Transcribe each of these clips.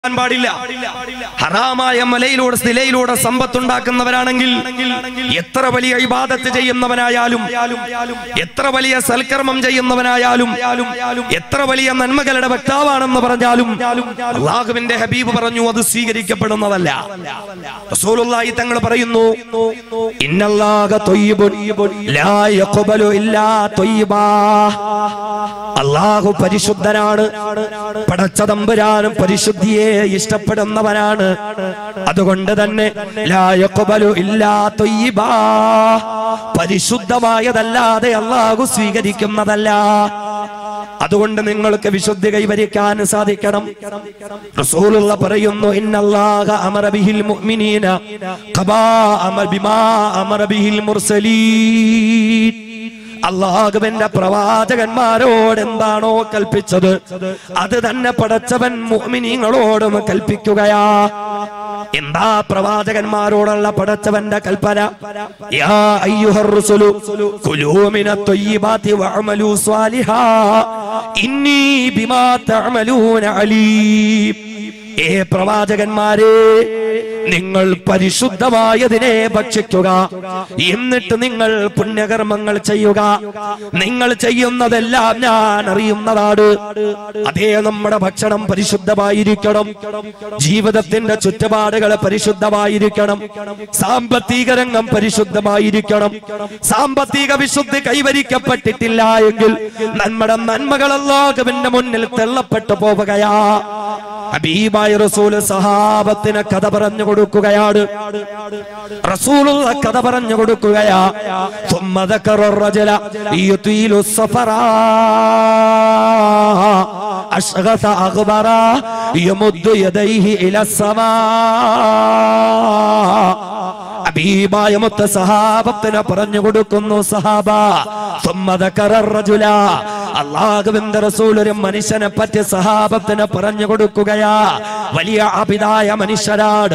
ാൻ പാടില്ല ഹറാമായ മലയിലൂടെ സ്ഥിലയിലൂടെ സമ്പത്തുണ്ടാക്കുന്നവരാണെങ്കിൽ എത്ര വലിയ ഇബാദത്ത് ചെയ്യുന്നവനായാലും എത്ര വലിയ സൽക്കർമ്മം ചെയ്യുന്നവനായാലും എത്ര വലിയ നന്മകളുടെ വക്താവാണെന്ന് പറഞ്ഞാലും അള്ളാഹുവിന്റെ ഹബീബ് പറഞ്ഞു അത് സ്വീകരിക്കപ്പെടുന്നതല്ല റസൂലുള്ളാഹി തങ്ങൾ പറയുന്നു ഇന്നല്ലാഹ ത്വയ്യിബുൻ ലാ യഖ്ബലു ഇല്ലാ ത്വയ്യിബാ അള്ളാഹു പരിശുദ്ധനാണ് പടച്ച തമ്പുരാനും പരിശുദ്ധിയെ ഇഷ്ടപ്പെടുന്നവനാണ് അതുകൊണ്ട് തന്നെ ലാ യഖ്ബലു ഇല്ലാ ത്വയ്യിബാ. പരിശുദ്ധമായതല്ലാതെ അള്ളാഹു സ്വീകരിക്കുന്നതല്ല അതുകൊണ്ട് നിങ്ങൾക്ക് വിശുദ്ധി കൈവരിക്കാൻ സാധിക്കണം റസൂലുള്ള പറയുന്നു ഇന്നല്ലാഹ അമറ ബിഹിൽ മുഅ്മിനീന ഖബാ അമർ ബിമാ അമറ ബിഹിൽ മുർസലീൻ അള്ളാഹുവിന്റെ പ്രവാചകന്മാരോട് എന്താണോ കൽപ്പിച്ചത് അത് തന്നെ പടച്ചവൻ മുഅ്മിനീങ്ങളോടും കൽപ്പിക്കുകയാ എന്താ പ്രവാചകന്മാരോടുള്ള പടച്ചവന്റെ കൽപ്പന യാ അയ്യുഹർ റുസുലു കുലൂ മിനത് ത്വയ്യിബാതി വഅമലൂ സ്വാലിഹാ ഇന്നി ബിമാ തഅമലൂന അലീം ഏ പ്രവാചകന്മാരെ നിങ്ങൾ പരിശുദ്ധമായതിനെ ഭക്ഷിക്കുക എന്നിട്ട് നിങ്ങൾ പുണ്യകർമ്മങ്ങൾ ചെയ്യുക നിങ്ങൾ ചെയ്യുന്നതെല്ലാം ഞാൻ അറിയുന്നതാണ് അതേ നമ്മുടെ ഭക്ഷണം പരിശുദ്ധമായിരിക്കണം ജീവിതത്തിന്റെ ചുറ്റുപാടുകൾ പരിശുദ്ധമായിരിക്കണം സാമ്പത്തിക രംഗം പരിശുദ്ധമായിരിക്കണം സാമ്പത്തിക വിശുദ്ധി കൈവരിക്കപ്പെട്ടിട്ടില്ല എങ്കിൽ നമ്മുടെ നന്മകൾ അല്ലാഹുവിന്റെ മുന്നിൽ തെള്ളപ്പെട്ടു പോവുകയാ ഹബീബായ റസൂല് സഹാബത്തിന് കഥ പറഞ്ഞു കൊടുക്കുകയാണ് റസൂലുള്ള കഥ പറഞ്ഞു കൊടുക്കുകയാ ثم ذكر الرجل يطيل السفر أشغث أغبر يمد يديه إلى السماء ഹബീബായ മുത്ത സഹാബത്തിന് പറഞ്ഞു കൊടുക്കുന്നു സഹാബ അള്ളാഹുവിന്റെ റസൂൽ ഒരു മനുഷ്യനെ പറ്റി സഹാബത്തിന് പറഞ്ഞു കൊടുക്കുകയാ വലിയ അപിതായ മനുഷ്യരാണ്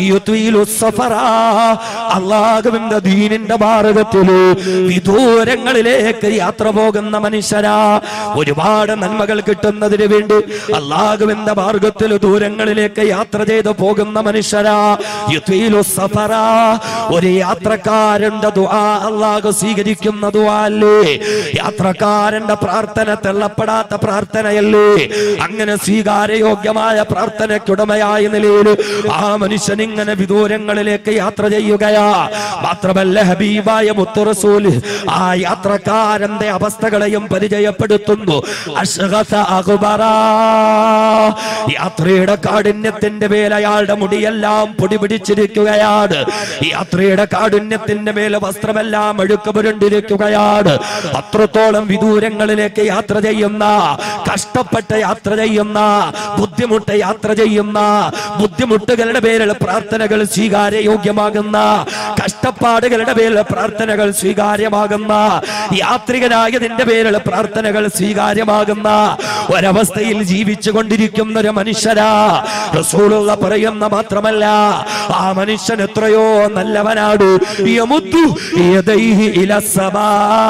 അള്ളാഹുവിന്റെ ദീനിന്റെ മാർഗത്തില് വിദൂരങ്ങളിലേക്ക് യാത്ര പോകുന്ന മനുഷ്യരാ ഒരുപാട് നന്മകൾ കിട്ടുന്നതിന് വേണ്ടി അള്ളാഹുവിന്റെ മാർഗത്തിൽ ദൂരങ്ങളിലേക്ക് യാത്ര ചെയ്ത് പോകുന്ന മനുഷ്യരാ യുദ്വീലു സഫറ ഒരു യാത്രക്കാരന്റെ ദുആ അള്ളാഹു സ്വീകരിക്കുന്ന ദുആ അല്ലേ യാത്രക്കാരന്റെ പ്രാർത്ഥന തെള്ളപ്പെടാത്ത പ്രാർത്ഥനയല്ലേ അങ്ങനെ സ്വീകാര്യയോഗ്യമായ പ്രാർത്ഥനയ്ക്കുടമയായ നിലയിൽ ആ മനുഷ്യൻ ഇങ്ങനെ വിദൂരങ്ങളിലേക്ക് യാത്ര ചെയ്യുകയാ മാത്രമല്ല ഹബീബായ മുത്തുറസൂൽ ആ യാത്രക്കാരന്റെ അവസ്ഥകളെയും പരിചയപ്പെടുത്തുന്നു അശ്ഗസ അഗ്ബറ. യാത്രയുടെ കാഠിന്യത്തിന്റെ മേൽ അയാളുടെ മുടിയെല്ലാം പൊടി പിടിച്ചിരിക്കുകയാണ് യാത്രയുടെ കാഠിന്യത്തിന്റെ മേലെ വസ്ത്രമെല്ലാം അഴുക്ക് പുരണ്ടിരിക്കുകയാണ് അത്രത്തോളം വിദൂരങ്ങളിലേക്ക് യാത്ര ചെയ്യുന്ന കഷ്ടപ്പെട്ട് യാത്ര ചെയ്യുന്ന ബുദ്ധിമുട്ട് യാത്ര ചെയ്യുന്ന ബുദ്ധിമുട്ടുകളുടെ പേരിൽ പ്രാർത്ഥനകൾ സ്വീകാര്യയോഗ്യമാകുന്ന കഷ്ടപ്പാടുകളുടെ പേരിൽ പ്രാർത്ഥനകൾ സ്വീകാര്യമാകുന്ന യാത്രികനായതിന്റെ പേരിൽ പ്രാർത്ഥനകൾ സ്വീകാര്യമാകുന്ന ഒരവസ്ഥയിൽ ജീവിച്ചു കൊണ്ടിരിക്കുന്ന ഒരു മനുഷ്യരാ റസൂലുള്ള പറയുന്ന മാത്രമല്ല ആ മനുഷ്യൻ എത്രയോ നല്ലവനാണ് യമുദ്ദു യദൈഹി ഇലസ്സമാ.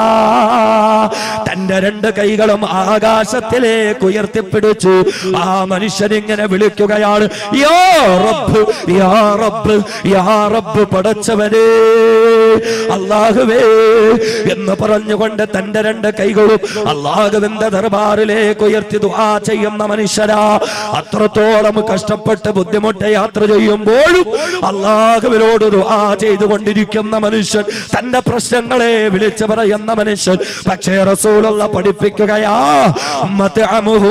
തന്റെ രണ്ട് കൈകളും ആകാശത്തിലേക്ക് ഉയർത്തിപ്പിടിച്ചു ആ മനുഷ്യൻ ഇങ്ങനെ വിളിക്കുകയാണ് യാ റബ്ബ് യാ റബ്ബ് യാ റബ്ബ് പടച്ചവനേ അള്ളാഹുവേ എന്ന് പറഞ്ഞുകൊണ്ട് തന്റെ രണ്ട് കൈകളും അള്ളാഹുവിന്റെ ദർബാറിലേക്ക് ഉയർത്തി ദുആ ചെയ്യുന്ന മനുഷ്യരാ അത്രത്തോളം കഷ്ടപ്പെട്ട് ബുദ്ധിമുട്ട് യാത്ര ചെയ്യുമ്പോഴും അള്ളാഹുവിനോട് ദുആ ചെയ്തുകൊണ്ടിരിക്കുന്ന മനുഷ്യൻ തന്റെ പ്രശ്നങ്ങളെ വിളിച്ചു പറയുന്ന മനുഷ്യൻ പക്ഷേ റസൂലുള്ള പഠിപ്പിക്കുകയാ മത്അമുഹു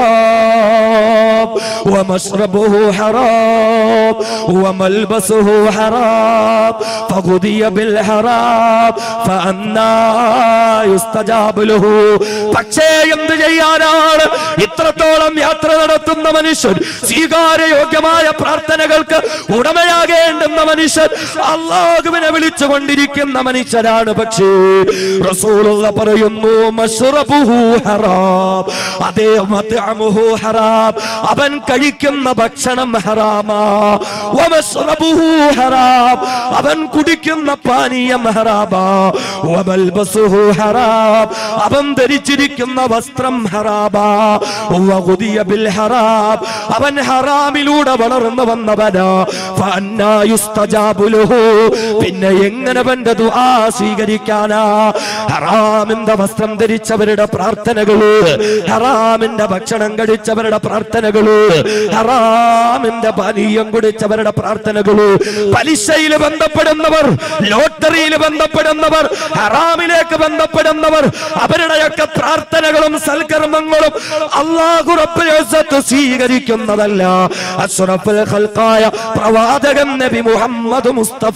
ഹറാം വമശ്റബുഹു ഹറാം വമൽബസുഹു ഹറാം ഫഗുദിയ ബിൽ ഹറാം ഫഅന്നാ യുസ്തജാബു ലഹു പക്ഷേ എന്ത് ചെയ്യാനാണ് ഇത്രത്തോളം യാത്ര നടത്തുന്ന മനുഷ്യൻ സ്വീകാര്യയോഗ്യമായ പ്രാർത്ഥനകൾക്ക് ഉടമയാകേണ്ടുന്ന മനുഷ്യൻ അള്ളാഹുവിനെ വിളിച്ചുകൊണ്ടിരിക്കുന്ന മനുഷ്യരാണ് പക്ഷേ റസൂലുള്ള പറയുന്നു മഷ്റബു മത്അമുഹു ഹറാം അതേ മത്അമുഹു ഹറാം അവൻ കഴിക്കുന്ന ഭക്ഷണം ഹറാമാ വമസ്റബുഹു ഹറാം അവൻ കുടിക്കുന്ന പാനീയം ഹറാമാ വമൽബസുഹു ഹറാം അവൻ ധരിച്ചിരിക്കുന്ന വസ്ത്രം ഹറാമാ വഗുദിയ ബിൽ ഹറാം അവൻ ഹറാമിലൂടെ വളർന്നു വന്നവനാ ഫഅന്നാ യുസ്തജാബു ലഹു പിന്നെ എങ്ങനെ അവന്റെ ദുആ സ്വീകരിക്കാനാ ഹറാമിന്റെ വസ്ത്രം ധരിച്ചവരുടെ പ്രാർത്ഥനകള് ഹറാമിന്റെ ഭക്ഷണം കഴിച്ചവരുടെ പ്രാർത്ഥനകള് ഹറാമിന്റെ പാനീയം കുടിച്ചവരുടെ പ്രാർത്ഥനകള് പലിശയിൽ ബന്ധപ്പെടുന്നവർ ലോട്ടറിയിൽ ബന്ധപ്പെടുന്നവർ ഹറാമിലേക്ക് ബന്ധപ്പെടുന്നവർ അവരുടെയൊക്കെ പ്രാർത്ഥനകളും സൽക്കർമ്മങ്ങളും അള്ളാഹു റബ്ബുൽ ഇസ്സത്ത് സ്വീകരിക്കുന്നതല്ല അഷ്റഫുൽ ഖൽഖായ പ്രവാചകൻ നബി മുഹമ്മദ് മുസ്തഫ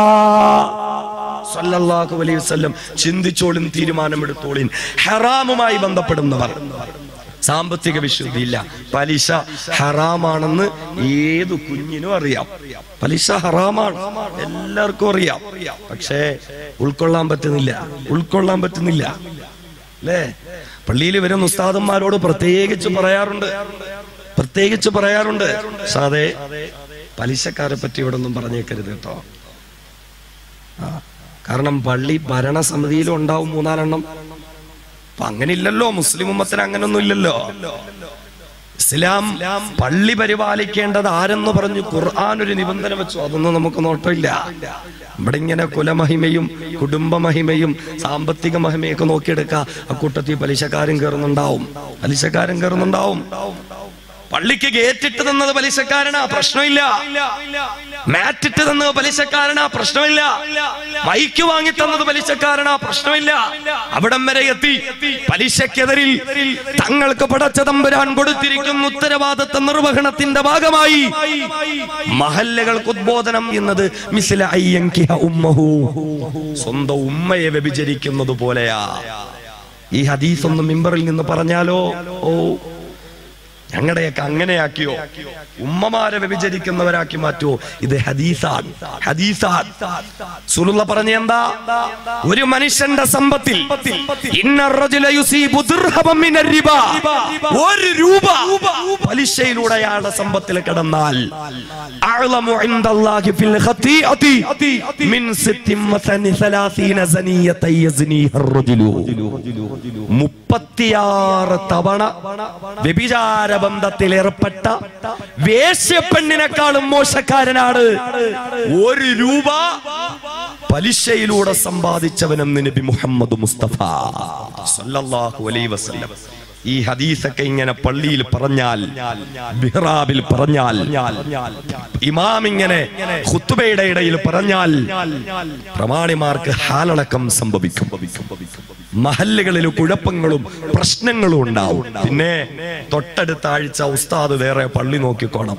സല്ലല്ലാഹു അലൈഹി വസല്ലം ചിന്തിച്ചോളും തീരുമാനമെടുത്തോളിൻ ഹറാമുമായി ബന്ധപ്പെടുന്നവർ സാമ്പത്തിക വിശുദ്ധിയില്ല പലിശ ഹറാമാണെന്ന് ഏതു കുഞ്ഞിനും അറിയാം പലിശ ഹറാമാണ് എല്ലാവർക്കും അറിയാം പക്ഷേ ഉൾക്കൊള്ളാൻ പറ്റുന്നില്ല ഉൾക്കൊള്ളാൻ പറ്റുന്നില്ല അല്ലേ പള്ളിയിൽ വരുന്ന ഉസ്താദന്മാരോട് പ്രത്യേകിച്ച് പറയാറുണ്ട് പ്രത്യേകിച്ച് പറയാറുണ്ട് സാധേ പലിശക്കാരെ പറ്റി ഇവിടെ ഒന്നും പറഞ്ഞേക്കരുത് കേട്ടോ ആ, കാരണം പള്ളി ഭരണസമിതിയിലും ഉണ്ടാവും മൂന്നാലെണ്ണം അപ്പൊ അങ്ങനെ ഇല്ലല്ലോ മുസ്ലിം ഉമ്മത്തിന് അങ്ങനൊന്നും ഇല്ലല്ലോ ഇസ്ലാം പള്ളി പരിപാലിക്കേണ്ടത് ആരെന്ന് പറഞ്ഞു ഖുർആൻ ഒരു നിബന്ധന വെച്ചു അതൊന്നും നമുക്ക് നോട്ടമില്ല ഇവിടെ ഇങ്ങനെ കുലമഹിമയും കുടുംബമഹിമയും സാമ്പത്തിക മഹിമയൊക്കെ നോക്കിയെടുക്ക അക്കൂട്ടത്തിൽ പലിശക്കാരും കയറുന്നുണ്ടാവും പലിശക്കാരും കയറുന്നുണ്ടാവും പള്ളിക്ക് ഗേറ്റിട്ട് തന്നത് പലിശക്കാരനാ പ്രശ്നമില്ല മാറ്റിട്ട് തന്നത് പലിശക്കാരനാ പ്രശ്നമില്ല മൈക്ക് വാങ്ങി തന്നത് പലിശക്കാരനാ പ്രശ്നമില്ല അവിടം വരെ എത്തി പലിശക്കെതിരിൽ തങ്ങൾക്ക് പടച്ച തമ്പുരാൻ കൊടുത്തിരിക്കുന്ന ഉത്തരവാദിത്ത നിർവഹണത്തിന്റെ ഭാഗമായി മഹല്ലകൾക്ക് ഉദ്ബോധനം എന്നത് മിസില അയ്യങ്കിഹ ഉമ്മഹു സ്വന്തം ഉമ്മയെ വ്യഭിചരിക്കുന്നത് പോലെയാ ഈ ഹദീസ് ഒന്ന് മിമ്പറിൽ നിന്ന് പറഞ്ഞാലോ ഓ ഞങ്ങളുടെയൊക്കെ അങ്ങനെയാക്കിയോ ഉമ്മമാരെ വ്യഭിചരിക്കുന്നവരാക്കി മാറ്റുമോ ഇത് ഹദീസാൻ ഹദീസാൻ സുലുള്ള പറഞ്ഞ എന്താ ഒരു മനുഷ്യന്റെ സമ്പത്തിൽ ഇന്ന റജുല യുസീബു ദിർഹമൻ മിനർ റിബ. ഒരു രൂപ പലിശയിലൂടെ അയാളുടെ സമ്പത്തിൽ കിടന്നാൽ അഅ്ലമു ഇൻദല്ലാഹി ഫിൽ ഖതീഅതി മിൻ സിത്തിൻ വസനി സലാസീന സനിയതൻ യസ്നിഹ الرجل മുപ്പത്തിയാറ് തവണ വ്യഭിചാര ബന്ധത്തിൽ ഏർപ്പെട്ട വേശ്യപ്പെണ്ണിനെക്കാളും മോശക്കാരനാണ് ഒരു രൂപ പലിശയിലൂടെ സമ്പാദിച്ചവനെന്ന് നബി മുഹമ്മദ് മുസ്തഫ സല്ലല്ലാഹു അലൈഹി വസല്ലം ഈ ഹദീസൊക്കെ ഇങ്ങനെ പള്ളിയിൽ പറഞ്ഞാൽ ബിഹ്റാബിൽ പറഞ്ഞാൽ ഇമാം ഇങ്ങനെ ഖുത്തുബയുടെ ഇടയിൽ പറഞ്ഞാൽ പ്രമാണിമാർക്ക് ഹാലടക്കം സംഭവിക്കും മഹല്ലുകളിൽ കുഴപ്പങ്ങളും പ്രശ്നങ്ങളും ഉണ്ടാവും പിന്നെ തൊട്ടടുത്ത ആഴ്ച ഉസ്താദ് വേറെ പള്ളി നോക്കിക്കോണം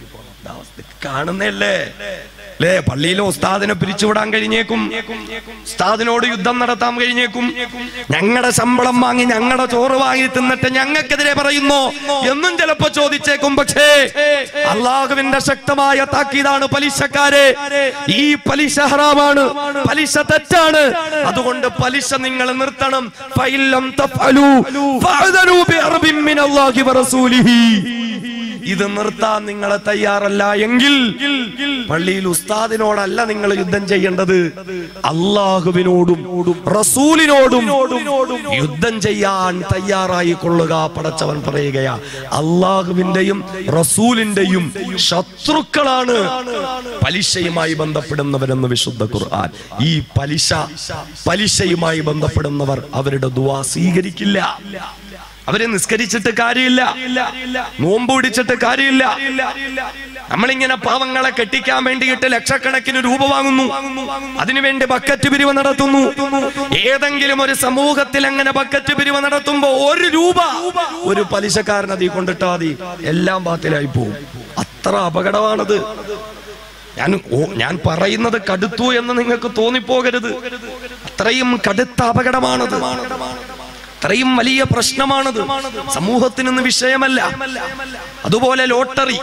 കാണുന്നല്ലേ അല്ലേ പള്ളിയിലെ ഉസ്താദിനെ പിരിച്ചുവിടാൻ കഴിഞ്ഞേക്കും ഉസ്താദിനോട് യുദ്ധം നടത്താൻ കഴിഞ്ഞേക്കും ഞങ്ങളുടെ ശമ്പളം വാങ്ങി ഞങ്ങളുടെ ചോറ് വാങ്ങി തിന്നിട്ട് ഞങ്ങൾക്കെതിരെ പറയുന്നു എന്നും ചിലപ്പോ ചോദിച്ചേക്കും പക്ഷേ അള്ളാഹുവിന്റെ ശക്തമായ താക്കീതാണ് പലിശക്കാരെ ഈ പലിശ ഹറാമാണ് പലിശ തെറ്റാണ് അതുകൊണ്ട് പലിശ നിങ്ങൾ നിർത്തണം ഫൈലം തഫ്അലൂ ഫഅ്ദനൂ ബിഅർബിൻ മിനല്ലാഹി വറസൂലിഹി ഇത് നിർത്താൻ നിങ്ങളെ തയ്യാറല്ല എങ്കിൽ പള്ളിയിൽ ഉസ്താദിനോടല്ല നിങ്ങൾ യുദ്ധം ചെയ്യേണ്ടത് അള്ളാഹുവിനോടും റസൂലിനോടും യുദ്ധം ചെയ്യാൻ തയ്യാറായി കൊള്ളുക പടച്ചവൻ പറയുകയാ അള്ളാഹുവിന്റെയും റസൂലിന്റെയും ശത്രുക്കളാണ് പലിശയുമായി ബന്ധപ്പെടുന്നവരെന്ന് വിശുദ്ധ ഖുർആൻ ഈ പലിശ പലിശയുമായി ബന്ധപ്പെടുന്നവർ അവരുടെ ദുവാ സ്വീകരിക്കില്ല അവരെ നിസ്കരിച്ചിട്ട് കാര്യമില്ല നോമ്പ് പിടിച്ചിട്ട് കാര്യമില്ല നമ്മളിങ്ങനെ പാവങ്ങളെ കെട്ടിക്കാൻ വേണ്ടിയിട്ട് ലക്ഷക്കണക്കിന് രൂപ വാങ്ങുന്നു അതിനുവേണ്ടി ബക്കറ്റ് പിരിവ് നടത്തുന്നു ഏതെങ്കിലും ഒരു സമൂഹത്തിൽ അങ്ങനെ ബക്കറ്റ് പിരിവ് നടത്തുമ്പോ ഒരു രൂപ ഒരു പലിശക്കാരൻ അതിൽ കൊണ്ടിട്ടാ മതി എല്ലാം ബാത്തിലായി പോകും അത്ര അപകടമാണത് ഞാൻ ഓ- ഞാൻ പറയുന്നത് കടുത്തു എന്ന് നിങ്ങൾക്ക് തോന്നിപ്പോകരുത് അത്രയും കടുത്ത അപകടമാണത് അത്രയും വലിയ പ്രശ്നമാണത് സമൂഹത്തിനൊന്ന് വിഷയമല്ല അതുപോലെ ലോട്ടറി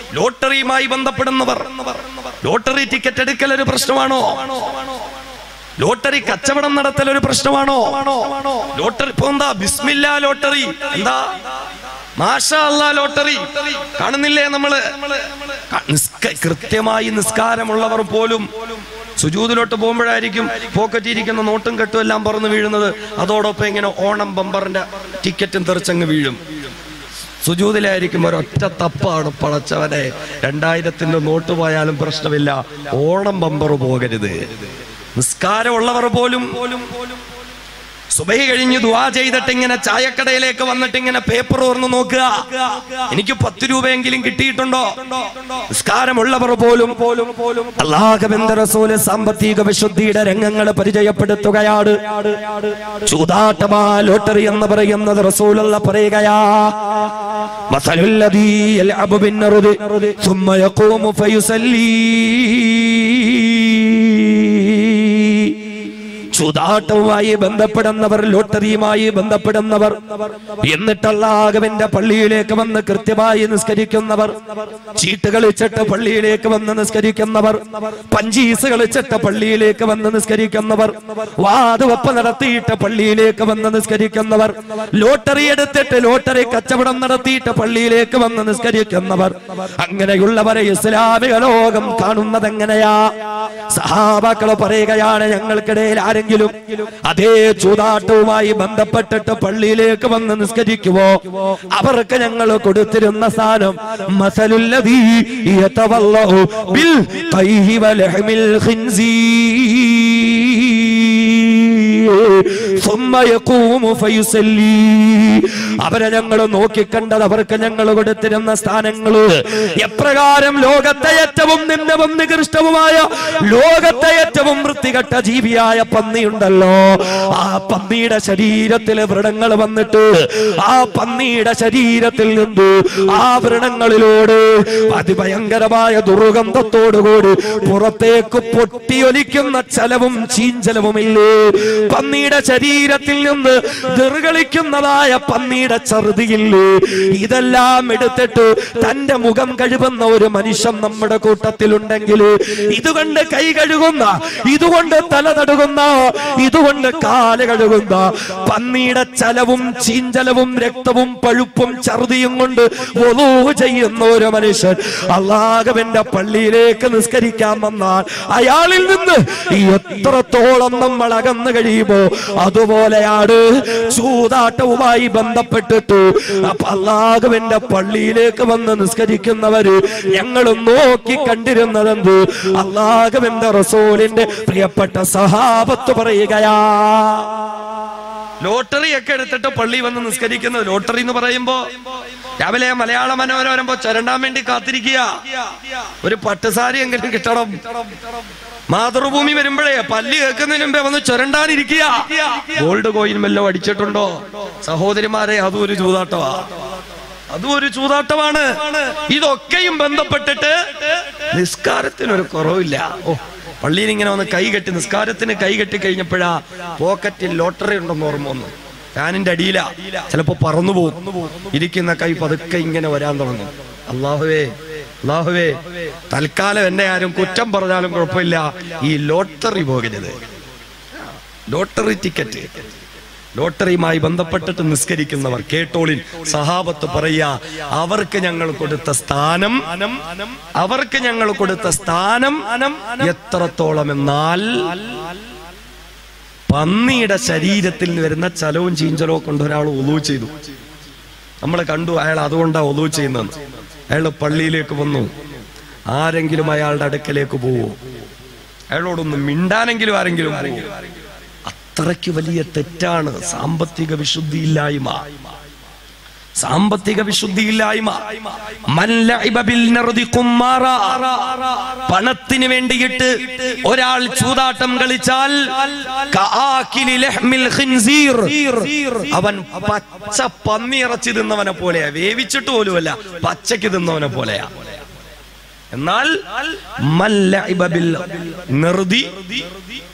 ലോട്ടറിയുമായി ബന്ധപ്പെടുന്നവർ ലോട്ടറി ടിക്കറ്റ് എടുക്കൽ ഒരു പ്രശ്നമാണോ ലോട്ടറി കച്ചവടം നടത്തൽ ഒരു പ്രശ്നമാണോ ലോട്ടറി ഇപ്പൊ എന്താ ബിസ്മില്ല ലോട്ടറി എന്താ മാഷാ അല്ലാ ലോട്ടറി കാണുന്നില്ലേ നമ്മള് ക- നിസ്ക- കൃത്യമായി നിസ്കാരമുള്ളവർ പോലും സുജൂതിലോട്ട് പോകുമ്പോഴായിരിക്കും പോക്കറ്റിരിക്കുന്ന നോട്ടും കെട്ടും എല്ലാം പറന്ന് വീഴുന്നത് അതോടൊപ്പം ഇങ്ങനെ ഓണം ബമ്പറിന്റെ ടിക്കറ്റും തെറിച്ചങ്ങ് വീഴും സുജൂതിലായിരിക്കും ഒരൊറ്റ തപ്പാണ് പടച്ചവനെ രണ്ടായിരത്തിന്റെ നോട്ട് പോയാലും പ്രശ്നമില്ല ഓണം ബമ്പർ പോകരുത് നിസ്കാരമുള്ളവർ പോലും സുബൈ കഴിഞ്ഞ് ദുവാ ചെയ്തിട്ട് ഇങ്ങനെ ചായക്കടയിലേക്ക് വന്നിട്ട് ഇങ്ങനെ പേപ്പർ ഓർന്ന് നോക്കുക എനിക്ക് പത്ത് രൂപയെങ്കിലും കിട്ടിയിട്ടുണ്ടോ നിസ്കാരമുള്ളവർ പോലും പോലും പോലും അള്ളാഹുബന്ധ റസൂല് സാമ്പത്തിക വിശുദ്ധിയുടെ രംഗങ്ങൾ പരിചയപ്പെടുത്തുകയാണ് ചൂതാട്ടമാ ലോട്ടറി എന്ന് പറയുന്നത് റസൂലുള്ള പറയുകയാ مثل الذي يلعب بالنرد ثم يقوم فيسلي ചൂതാട്ടവുമായി ബന്ധപ്പെടുന്നവർ ലോട്ടറിയുമായി ബന്ധപ്പെടുന്നവർ എന്നിട്ട് അല്ലാഹുവിന്റെ പള്ളിയിലേക്ക് വന്ന് കൃത്യമായി നിസ്കരിക്കുന്നവർ ചീട്ട് കളിച്ചിട്ട് പള്ളിയിലേക്ക് വന്ന് നിസ്കരിക്കുന്നവർ പഞ്ചീസ് കളിച്ചിട്ട് പള്ളിയിലേക്ക് വന്ന് നിസ്കരിക്കുന്നവർ വാതുവപ്പ് നടത്തിയിട്ട് പള്ളിയിലേക്ക് വന്ന് നിസ്കരിക്കുന്നവർ ലോട്ടറി എടുത്തിട്ട് ലോട്ടറി കച്ചവടം നടത്തിയിട്ട് പള്ളിയിലേക്ക് വന്ന് നിസ്കരിക്കുന്നവർ അങ്ങനെയുള്ളവരെ ഇസ്ലാമിക ലോകം കാണുന്നത് എങ്ങനെയാ സഹാബാക്കൾ പറയുകയാണ് ഞങ്ങൾക്കിടയിൽ ആരെങ്കിലും അതേ ചൂതാട്ടവുമായി ബന്ധപ്പെട്ടിട്ട് പള്ളിയിലേക്ക് വന്ന് നിസ്കരിക്കുവോ അവർക്ക് ഞങ്ങൾ കൊടുത്തിരുന്ന സ്ഥാനം മസലുല്ലദീ യതവല്ലഹു ബിൽ ഖൈഹി വലഹ്മിൽ ഖിൻസീർ ثم يقوم فيصلي അവരെ ഞങ്ങൾ നോക്കിക്കണ്ടത് അവർക്ക് ഞങ്ങൾ കൊടുത്തിരുന്ന സ്ഥാനങ്ങള് എപ്രകാരം ലോകത്തെ ഏറ്റവും നിന്നവും നികൃഷ്ടവുമായ ലോകത്തെ ഏറ്റവും വൃത്തികെട്ട ജീവിയായ പന്നിയുണ്ടല്ലോ ആ പന്നിയുടെ ശരീരത്തിൽ വ്രണങ്ങൾ വന്നിട്ട് ആ പന്നിയുടെ ശരീരത്തിൽ നിന്ന് ആ വ്രണങ്ങളിലൂടെ അതിഭയങ്കരമായ ദുർഗന്ധത്തോടുകൂടി പുറത്തേക്ക് പൊട്ടിയൊലിക്കുന്ന ചലവും ചീഞ്ചലവുമില്ലേ പന്നിയുടെ ശരീരത്തിൽ നിന്ന് ദുർഗളിക്കുന്നതായ പന്നിയുടെ ചെറുതിയില്ലേ ഇതെല്ലാം എടുത്തിട്ട് തന്റെ മുഖം കഴുകുന്ന ഒരു മനുഷ്യൻ നമ്മുടെ കൂട്ടത്തിലുണ്ടെങ്കിൽ ഇതുകൊണ്ട് കൈ കഴുകുന്ന ഇതുകൊണ്ട് തല തടുകുന്ന ഇതുകൊണ്ട് കാല് കഴുകുന്ന പന്നിയുടെ ചലവും ചീഞ്ചലവും രക്തവും പഴുപ്പും ഛർദിയും കൊണ്ട് വധൂ ചെയ്യുന്ന ഒരു മനുഷ്യൻ അള്ളാഹുവിന്റെ പള്ളിയിലേക്ക് നിസ്കരിക്കാൻ വന്നാൽ അയാളിൽ നിന്ന് എത്രത്തോളം നമ്മൾ അകന്നു കഴിയുമോ അതുപോലെയാണ് ചൂതാട്ടവുമായി ബന്ധപ്പെട്ടിട്ട് അപ്പൊ അള്ളാഹുവിന്റെ പള്ളിയിലേക്ക് വന്ന് നിസ്കരിക്കുന്നവര് ഞങ്ങൾ നോക്കി കണ്ടിരുന്നതെന്ത് അള്ളാഹുവിന്റെ റസൂലിന്റെ പ്രിയപ്പെട്ട സഹാബത്ത് പറയുകയാ ലോട്ടറി ഒക്കെ എടുത്തിട്ട് പള്ളി വന്ന് നിസ്കരിക്കുന്നത് ലോട്ടറി എന്ന് പറയുമ്പോ രാവിലെ മലയാള മനോരമ വരുമ്പോ ചരണ്ടാൻ വേണ്ടി കാത്തിരിക്കുക ഒരു പട്ടുസാരി എങ്കിലും കിട്ടണം മാതൃഭൂമി വരുമ്പോഴേ പല്ല് കേൾക്കുന്നതിന് മുമ്പേ വന്ന് ചുരണ്ടാനിരിക്കുക ഗോൾഡ് കോയിൻ വല്ലോ അടിച്ചിട്ടുണ്ടോ സഹോദരിമാരെ അതും ഒരു ചൂതാട്ടമാ അതും ഒരു ചൂതാട്ടമാണ് ഇതൊക്കെയും ബന്ധപ്പെട്ടിട്ട് നിസ്കാരത്തിനൊരു കുറവില്ല ഓ പള്ളിയിൽ ഇങ്ങനെ വന്ന് കൈ കെട്ടി നിസ്കാരത്തിന് കൈ കെട്ടി കഴിഞ്ഞപ്പോഴാ പോക്കറ്റിൽ ലോട്ടറി ഉണ്ടെന്ന് ഓർമ്മ വന്നു ഫാനിന്റെ അടിയില ചിലപ്പോ പറന്നു പോകും ഇരിക്കുന്ന കൈ പതുക്കെ ഇങ്ങനെ വരാൻ തുടങ്ങും അള്ളാഹുവേ അള്ളാഹുവേ തൽക്കാലം എന്നെ ആരും കുറ്റം പറഞ്ഞാലും കുഴപ്പമില്ല ഈ ലോട്ടറി പോകരുത് ലോട്ടറി ടിക്കറ്റ് ലോട്ടറിയുമായി ബന്ധപ്പെട്ടിട്ട് നിസ്കരിക്കുന്നവർ കേട്ടോളിൻ സഹാബത്ത് പറയാ അവർക്ക് ഞങ്ങൾ കൊടുത്ത സ്ഥാനം അവർക്ക് ഞങ്ങൾ കൊടുത്ത സ്ഥാനം എത്രത്തോളം എന്നാൽ പന്നിയുടെ ശരീരത്തിൽ നിന്ന് വരുന്ന ചലവും ചീഞ്ചലവും കൊണ്ട് ഒരാൾ ഒലു ചെയ്തു നമ്മൾ കണ്ടു അയാൾ അതുകൊണ്ടാ ഒലു ചെയ്യുന്നത് അയാൾ പള്ളിയിലേക്ക് വന്നു ആരെങ്കിലും അയാളുടെ അടുക്കലേക്ക് പോവോ അയാളോടൊന്ന് മിണ്ടാനെങ്കിലും ആരെങ്കിലും പോവോ അത്രയ്ക്ക് വലിയ തെറ്റാണ് സാമ്പത്തിക വിശുദ്ധിയില്ലായ്മ സാമ്പത്തിക വിശുദ്ധിയില്ലായ്മ മൻ ലഅബ ബിൽ നർദി ഖുമ്മാറ. പണത്തിന് വേണ്ടിയിട്ട് ഒരാൾ ചൂതാട്ടം കളിച്ചാൽ കആകിലി ലഹ്മിൽ ഖിൻസീർ. അവൻ പച്ച പന്നി ഇറച്ചി തിന്നവനെ പോലെയാ വേവിച്ചിട്ട് പോലുമല്ല പച്ചക്ക് തിന്നവനെ പോലെയാ എന്നാൽ മൻ ലഅബ ബിൽ നർദി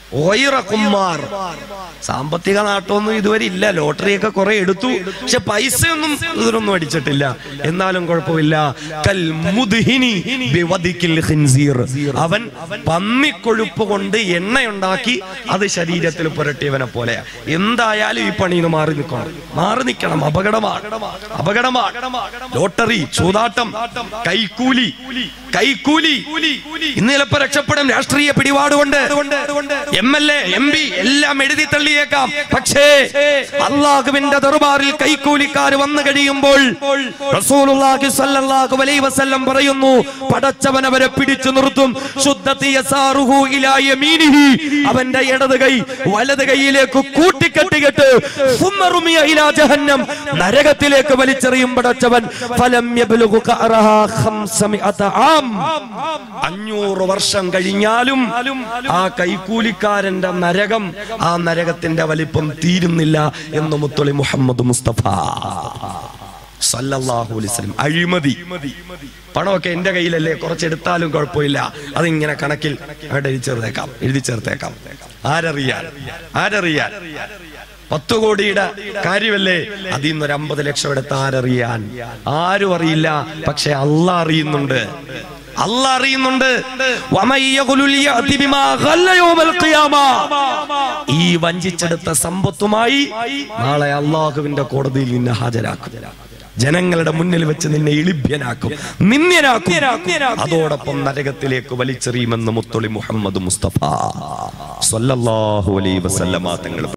ഓയിറ കുമാർ സാമ്പത്തിക നാട്ടമൊന്നും ഇതുവരെ ഇല്ല ലോട്ടറിയൊക്കെ കുറെ എടുത്തു പക്ഷെ പൈസയൊന്നും ഇതിനൊന്നും അടിച്ചിട്ടില്ല എന്നാലും കുഴപ്പമില്ല കൽ മുദ്ഹിനി ബിവദിക്കിൽ ഖിൻസീർ. അവൻ പന്നിക്കൊഴുപ്പ് കൊണ്ട് എണ്ണയുണ്ടാക്കി അത് ശരീരത്തിൽ പുരട്ടിയവനെ പോലെ എന്തായാലും ഈ പണിയിൽ നിന്ന് മാറി നിൽക്കണം മാറി നിൽക്കണം അപകടമാണ് അപകടമാണ് ലോട്ടറി ചൂതാട്ടം കൈക്കൂലി കൈക്കൂലി ഇന്ന് ചിലപ്പോ രക്ഷപ്പെടും രാഷ്ട്രീയ പിടിപാടുകൊണ്ട് M L A M P എല്ലാം എഴുതി തള്ളിയേക്കാം പക്ഷേ അള്ളാഹുവിന്റെ ദർബാറിൽ കൈക്കൂലിക്കാർ വന്നു കഴിയുമ്പോൾ റസൂലുള്ളാഹി സ്വല്ലല്ലാഹു അലൈഹി വസല്ലം പറയുന്നു പടച്ചവൻ അവരെ പിടിച്ചു നിർത്തും ശുദ്ധത്തി യസാറുഹു ഇലാ യമീനിഹി അവന്റെ ഇടത് കൈ വലത് കൈയിലേക്ക് കൂട്ടിക്കെട്ടിയിട്ട് സുമ്മ റുമിയ ഇലാ ജഹന്നം നരകത്തിലേക്ക് വലിച്ചെറിയും പടച്ചവൻ ഫലം യബ്ലുഗു ഖഅറഹാ ഖംസമിഅത ആം അഞ്ഞൂറ് വർഷം കഴിഞ്ഞാലും ആ കൈക്കൂലിക്കാരന്റെ നരകം ആ നരകത്തിന്റെ വലിപ്പം തീരുന്നില്ല എന്ന് മുത്തൊളി മുഹമ്മദ് മുസ്തഫ സല്ലല്ലാഹു അലൈഹി വസല്ലം അഴിമതി പണമൊക്കെ എന്റെ കയ്യിലല്ലേ കുറച്ചെടുത്താലും കുഴപ്പമില്ല അതിങ്ങനെ കണക്കിൽ അവിടെ എഴുതി ചേർത്തേക്കാം എഴുതി ചേർത്തേക്കാം ആരറിയാൻ ആരറിയാൻ പത്തു കോടിയുടെ കാര്യമല്ലേ അതിൽ നിന്ന് ഒരു അമ്പത് ലക്ഷം എടുത്ത് ആരറിയാൻ ആരും അറിയില്ല പക്ഷെ അല്ല അറിയുന്നുണ്ട് അല്ല അറിയുന്നുണ്ട് വമൻ യഖുലുൽ യഅതി ബിമാ ഖല്ല യൗമൽ ഖിയാമ. ഈ വഞ്ചിച്ചെടുത്ത സമ്പത്തുമായി നാളെ അള്ളാഹുവിന്റെ കോടതിയിൽ നിന്നെ ഹാജരാക്കും ജനങ്ങളുടെ മുന്നിൽ വെച്ച് നിന്നെ ഇളിഭ്യനാക്കും നിന്ദ്യനാക്കും അതോടൊപ്പം നരകത്തിലേക്ക് വലിച്ചെറിയുമെന്ന് മുത്തൊളി മുഹമ്മദ് മുസ്തഫ സല്ലല്ലാഹു അലൈഹി വസല്ലമ തങ്ങൾ